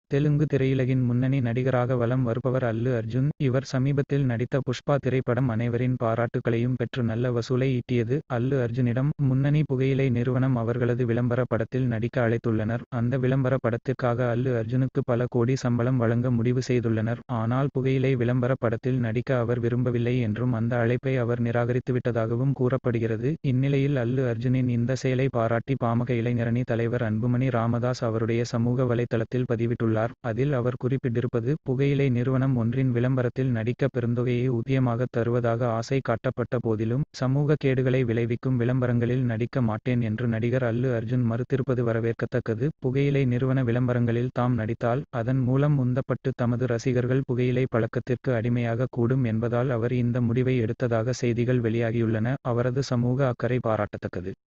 தெலுங்கு திரையுலகின் முன்னணி நடிகராக வலம் வருபவர் அல்லு அர்ஜுன் இவர் சமீபத்தில் நடித்த புஷ்பா திரைப்படம் அனைவரின் பாராட்டுகளையும் பெற்று நல்ல வசூலை ஈட்டியது அல்லு அர்ஜுனிடம் முன்னணி புகையிலை நிறுவனம் அவர்களது விளம்பர படத்தில் நடிக்க அழைத்துள்ளனர் அந்த விளம்பர படத்திற்காக அல்லு அர்ஜுனுக்கு பல கோடி சம்பளம் வழங்க முடிவு செய்துள்ளனர் ஆனால் புகையிலை விளம்பர படத்தில் நடிக்க அவர் விரும்பவில்லை என்றும் அந்த அழைப்பை அவர் நிராகரித்துவிட்டதாகவும் கூறப்படுகிறது இந்நிலையில் அல்லு அர்ஜுனின் இந்த செயலை பாராட்டி பாமக இளைஞரணி தலைவர் அன்புமணி ராமதாஸ் அவருடைய சமூக வலைதளத்தில் பதிவிட்டுள்ளார் அதில் அவர் குறிப்பிட்டிருப்பது புகையிலை நிறுவனம் ஒன்றின் விளம்பரத்தில் நடிக்க பெருந்தொகையை ஊதியமாக தருவதாக ஆசை காட்டப்பட்ட போதிலும் சமூக கேடுகளை விளைவிக்கும் விளம்பரங்களில் நடிக்க மாட்டேன் என்று நடிகர் அல்லு அர்ஜுன் மறுத்திருப்பது வரவேற்கத்தக்கது புகையிலை நிறுவன விளம்பரங்களில் தாம் நடித்தால் அதன் மூலம் உந்தப்பட்டு தமது ரசிகர்கள் புகையிலை பழக்கத்திற்கு அடிமையாக கூடும் என்பதால் அவர் இந்த முடிவை எடுத்ததாக செய்திகள் வெளியாகியுள்ளன அவரது சமூக அக்கறை பாராட்டத்தக்கது